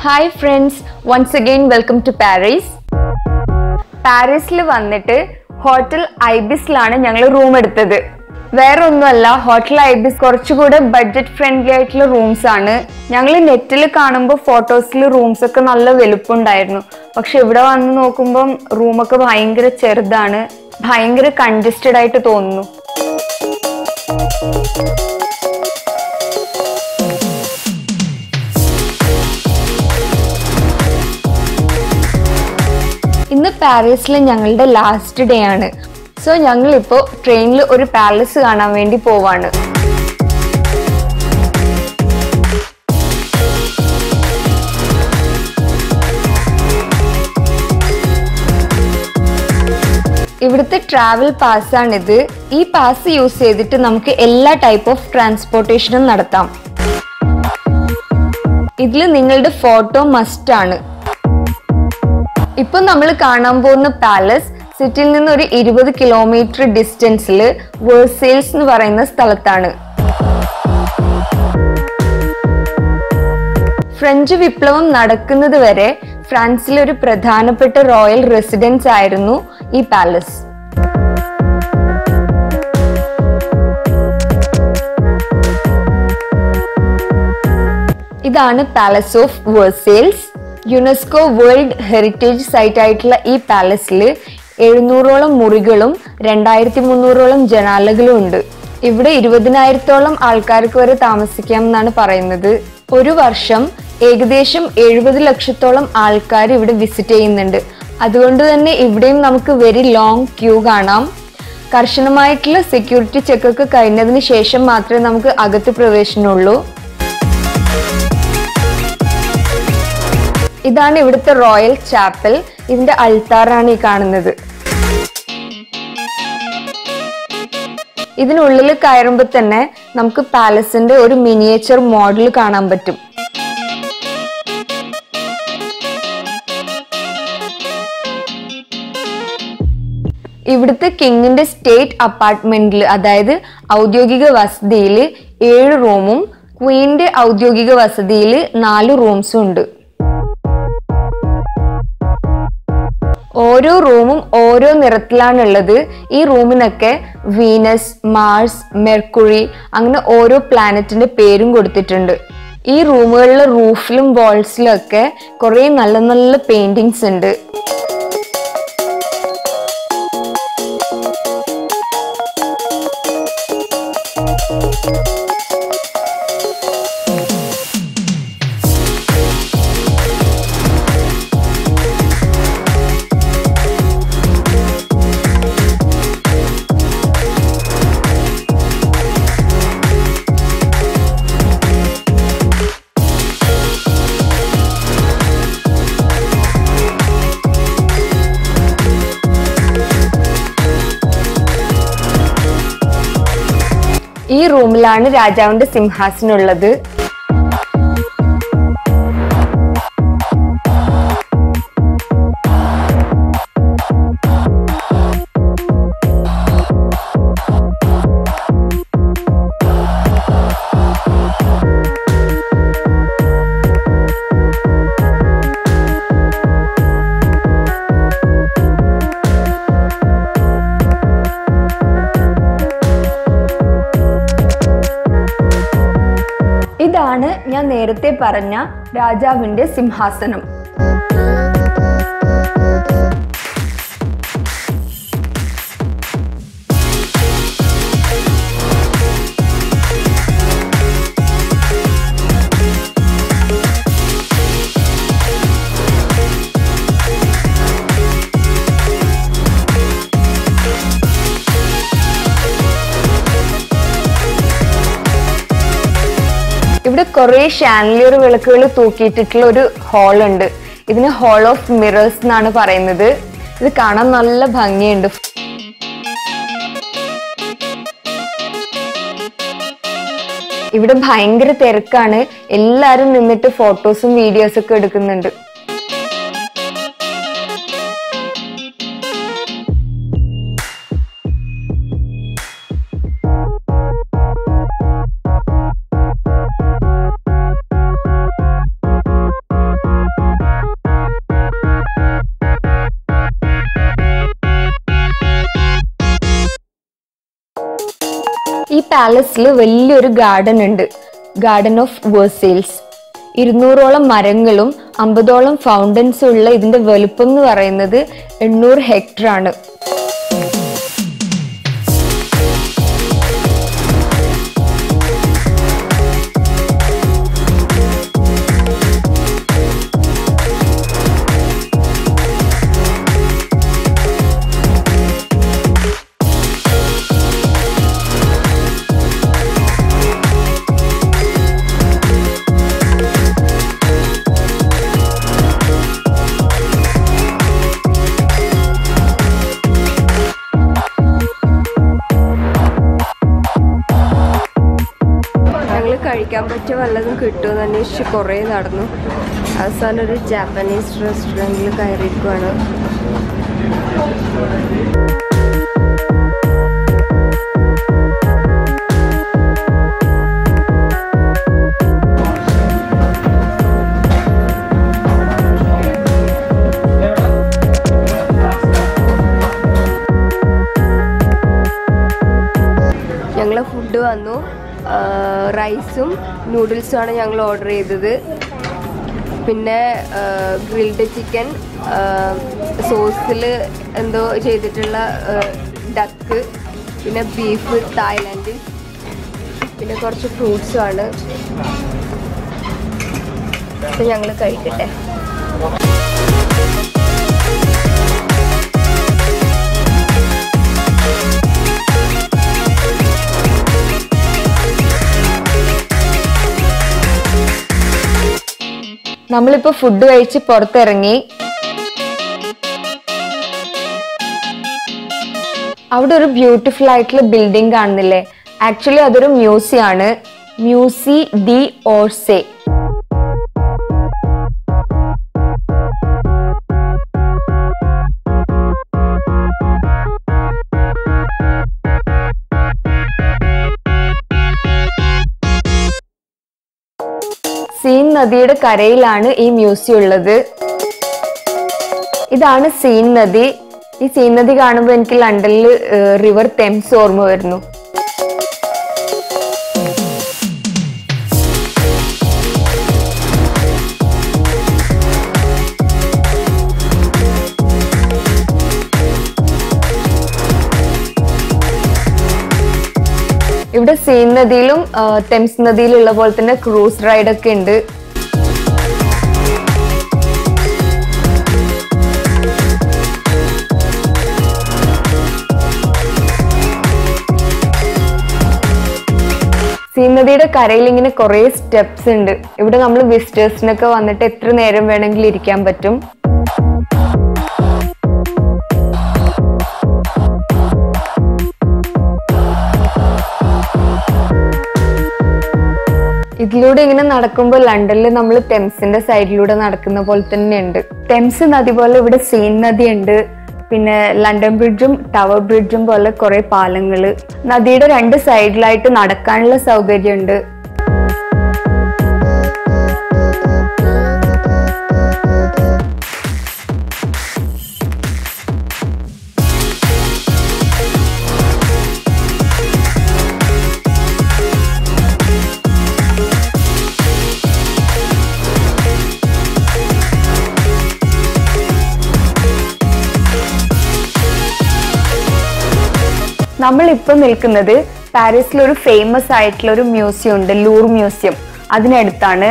hi friends once again welcome to Paris പാരീസിൽ വന്നിട്ട് hotel ഐബിസിലാണ് ഞങ്ങൾ റൂം എടുത്തത് വേറെ ഒന്നുമല്ല ഹോട്ടൽ ഐബിസ് കുറച്ചുകൂടെ ബഡ്ജറ്റ് ഫ്രണ്ട്ലി ആയിട്ടുള്ള റൂംസ് ആണ് ഞങ്ങൾ നെറ്റിൽ കാണുമ്പോൾ ഫോട്ടോസിൽ റൂംസ് ഒക്കെ നല്ല വലുപ്പമുണ്ടായിരുന്നു പക്ഷെ ഇവിടെ വന്ന് നോക്കുമ്പം റൂമൊക്കെ ഭയങ്കര ചെറുതാണ് ഭയങ്കര കൺജസ്റ്റഡ് ആയിട്ട് തോന്നുന്നു ഇന്ന് പാരീസിലെ ഞങ്ങളുടെ ലാസ്റ്റ് ഡേ ആണ് സോ ഞങ്ങൾ ഇപ്പോൾ ട്രെയിനിൽ ഒരു പാലസ് കാണാൻ വേണ്ടി പോവാണ് ഇവിടുത്തെ ട്രാവൽ പാസ്സാണിത് ഈ പാസ് യൂസ് ചെയ്തിട്ട് നമുക്ക് എല്ലാ ടൈപ്പ് ഓഫ് ട്രാൻസ്പോർട്ടേഷനും നടത്താം ഇതിൽ നിങ്ങളുടെ ഫോട്ടോ മസ്റ്റ് ആണ് ഇപ്പൊ നമ്മൾ കാണാൻ പോകുന്ന പാലസ് സിറ്റിയിൽ നിന്ന് ഒരു ഇരുപത് കിലോമീറ്റർ ഡിസ്റ്റൻസിൽ വേഴ്സേൽസ് എന്ന് പറയുന്ന സ്ഥലത്താണ് ഫ്രഞ്ച് വിപ്ലവം നടക്കുന്നത് വരെ ഫ്രാൻസിലെ ഒരു പ്രധാനപ്പെട്ട റോയൽ റെസിഡൻസ് ആയിരുന്നു ഈ പാലസ് ഇതാണ് palace of Versailles UNESCO world heritage site ആയിട്ടുള്ള ഈ പാലസിൽ എഴുന്നൂറോളം മുറികളും രണ്ടായിരത്തി മുന്നൂറോളം ജനാലകളും ഉണ്ട് ഇവിടെ ഇരുപതിനായിരത്തോളം ആൾക്കാർക്ക് വരെ താമസിക്കാം എന്നാണ് പറയുന്നത് ഒരു വർഷം ഏകദേശം എഴുപത് ലക്ഷത്തോളം ആൾക്കാർ ഇവിടെ വിസിറ്റ് ചെയ്യുന്നുണ്ട് അതുകൊണ്ട് തന്നെ ഇവിടെയും നമുക്ക് വെരി ലോങ് ക്യൂ കാണാം കർശനമായിട്ടുള്ള സെക്യൂരിറ്റി ചെക്കൊക്കെ കഴിഞ്ഞതിന് ശേഷം മാത്രമേ നമുക്ക് അകത്ത് പ്രവേശനമുള്ളൂ ഇതാണ് ഇവിടുത്തെ റോയൽ ചാപ്പൽ ഇതിന്റെ അൾത്താറാണ് ഈ കാണുന്നത് ഇതിനുള്ളിൽ കയറുമ്പോൾ തന്നെ നമുക്ക് പാലസിന്റെ ഒരു മിനിയേച്ചർ മോഡൽ കാണാൻ പറ്റും ഇവിടുത്തെ കിങ്ങിന്റെ സ്റ്റേറ്റ് അപ്പാർട്ട്മെന്റിൽ അതായത് ഔദ്യോഗിക വസതിയിൽ ഏഴ് റൂമും ക്വീന്റെ ഔദ്യോഗിക വസതിയിൽ നാല് റൂംസും ഉണ്ട് ഓരോ റൂമും ഓരോ നിറത്തിലാണുള്ളത് ഈ റൂമിനൊക്കെ വീനസ് മാർസ് മെർക്കുറി അങ്ങനെ ഓരോ പ്ലാനറ്റിന്റെ പേരും കൊടുത്തിട്ടുണ്ട് ഈ റൂമുകളിലെ റൂഫിലും വാൾസിലും ഒക്കെ കുറെ നല്ല നല്ല പെയിന്റിങ്സ് ഉണ്ട് ഈ റൂമിലാണ് രാജാവിന്റെ സിംഹാസനം ഉള്ളത് ഇതാണ് ഞാൻ നേരത്തെ പറഞ്ഞ രാജാവിന്റെ സിംഹാസനം ഇവിടെ കുറെ ഷാൻലിയർ വിളക്കുകൾ തൂക്കിയിട്ടിട്ടുള്ള ഒരു ഹാൾ ഉണ്ട് ഇതിന് ഹാൾ ഓഫ് മിറേഴ്സ് എന്നാണ് പറയുന്നത് ഇത് കാണാൻ നല്ല ഭംഗിയുണ്ട് ഇവിടെ ഭയങ്കര തിരക്കാണ് എല്ലാരും നിന്നിട്ട് ഫോട്ടോസും വീഡിയോസും ഒക്കെ എടുക്കുന്നുണ്ട് പാലസിൽ വലിയൊരു ഗാർഡൻ ഉണ്ട് ഗാർഡൻ ഓഫ് വേഴ്സേൽസ് ഇരുന്നൂറോളം മരങ്ങളും അമ്പതോളം ഫൗണ്ടൻസും ഉള്ള ഇതിന്റെ വലുപ്പം എന്ന് പറയുന്നത് എണ്ണൂറ് ഹെക്ടർ ആണ് ഞങ്ങൾ കഴിക്കാൻ പറ്റിയ വല്ലതും കിട്ടുമെന്ന് അന്വേഷിച്ച് കുറേ നടന്നു അവസാനം ഒരു ജാപ്പനീസ് റെസ്റ്റോറൻറ്റിൽ കയറിയിരിക്കുവാണ് ഞങ്ങൾ ഫുഡ് വന്നു റൈസും നൂഡിൽസുമാണ് ഞങ്ങൾ ഓർഡർ ചെയ്തത് പിന്നെ ഗ്രിൽഡ് ചിക്കൻ സോസിൽ എന്തോ ചെയ്തിട്ടുള്ള ഡക്ക് പിന്നെ ബീഫ് തായ്ലാൻഡ് പിന്നെ കുറച്ച് ഫ്രൂട്ട്സും ആണ് അപ്പം ഞങ്ങൾ കഴിക്കട്ടെ നമ്മളിപ്പോ ഫുഡ് കഴിച്ച് പുറത്തിറങ്ങി അവിടെ ഒരു ബ്യൂട്ടിഫുൾ ആയിട്ടുള്ള ബിൽഡിംഗ് കാണുന്നില്ലേ ആക്ച്വലി അതൊരു മ്യൂസിയം ആണ് മ്യൂസി ഡി ഓർസെ സീൻ നദിയുടെ കരയിലാണ് ഈ മ്യൂസിയം ഉള്ളത് ഇതാണ് സീൻ നദി ഈ സീൻ നദി കാണുമ്പോൾ എനിക്ക് ലണ്ടനിൽ റിവർ തെംസ് ഓർമ്മ വരുന്നു ഇവിടെ സീൻ നദിയിലും ആ, തെംസ് നദിയിലുള്ള പോലെ തന്നെ ക്രൂസ് റൈഡ് ഒക്കെ ഉണ്ട് സീൻ നദിയുടെ കരയിൽ ഇങ്ങനെ കുറെ സ്റ്റെപ്സ് ഉണ്ട് ഇവിടെ നമ്മൾ വിസിറ്റേഴ്സിനൊക്കെ വന്നിട്ട് എത്ര നേരം വേണമെങ്കിലും ഇരിക്കാൻ പറ്റും ഇതിലൂടെ ഇങ്ങനെ നടക്കുമ്പോൾ ലണ്ടനിൽ നമ്മൾ തെംസിന്റെ സൈഡിലൂടെ നടക്കുന്ന പോലെ തന്നെയുണ്ട് തെംസ് നദി പോലെ ഇവിടെ സീൻ നദി ഉണ്ട് പിന്നെ ലണ്ടൻ ബ്രിഡ്ജും ടവർ ബ്രിഡ്ജും പോലെ കുറെ പാലങ്ങള് നദിയുടെ രണ്ട് സൈഡിലായിട്ട് നടക്കാനുള്ള സൗകര്യമുണ്ട് നമ്മൾ ഇപ്പൊ നിൽക്കുന്നത് പാരീസിൽ ഒരു ഫേമസ് ആയിട്ടുള്ള ഒരു മ്യൂസിയം ഉണ്ട് ലൂർ മ്യൂസിയം അതിനടുത്താണ്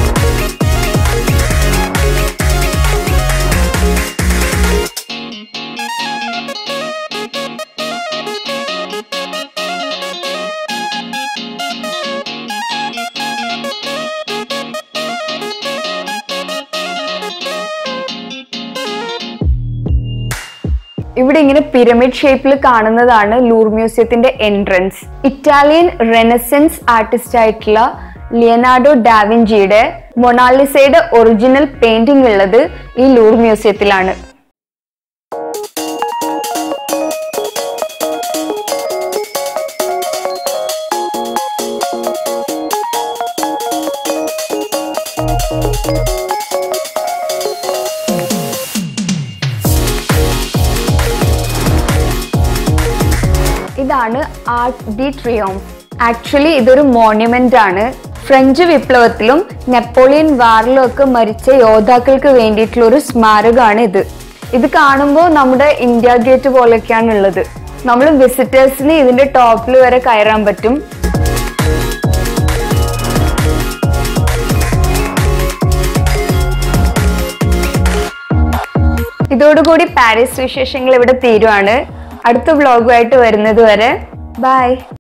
ഇവിടെ ഇങ്ങനെ പിരമിഡ് ഷേപ്പിൽ കാണുന്നതാണ് ലൂർ മ്യൂസിയത്തിന്റെ എൻട്രൻസ് ഇറ്റാലിയൻ റെനസൻസ് ആർട്ടിസ്റ്റ് ആയിട്ടുള്ള ലിയനാർഡോ ഡാവിഞ്ചിയുടെ മൊണാലിസയുടെ ഒറിജിനൽ പെയിന്റിംഗ് ഉള്ളത് ഈ ലൂർ മ്യൂസിയത്തിലാണ് ഇതാണ് ആർട്ട് ദി ട്രിയോംഫ് ആക്ച്വലി ഇതൊരു മോണ്യുമെന്റ് ആണ് ഫ്രഞ്ച് വിപ്ലവത്തിലും നെപ്പോളിയൻ വാറിലും ഒക്കെ മരിച്ച യോദ്ധാക്കൾക്ക് വേണ്ടിയിട്ടുള്ള ഒരു സ്മാരകമാണ് ഇത് ഇത് കാണുമ്പോൾ നമ്മുടെ ഇന്ത്യ ഗേറ്റ് പോലെയൊക്കെയാണ് ഉള്ളത് നമ്മൾ വിസിറ്റേഴ്സിന് ഇതിന്റെ ടോപ്പിൽ വരെ കയറാൻ പറ്റും ഇതോടുകൂടി പാരീസ് വിശേഷങ്ങൾ ഇവിടെ തീരുവാണ് അടുത്ത വ്ളോഗുമായിട്ട് വരുന്നത് വരെ ബൈ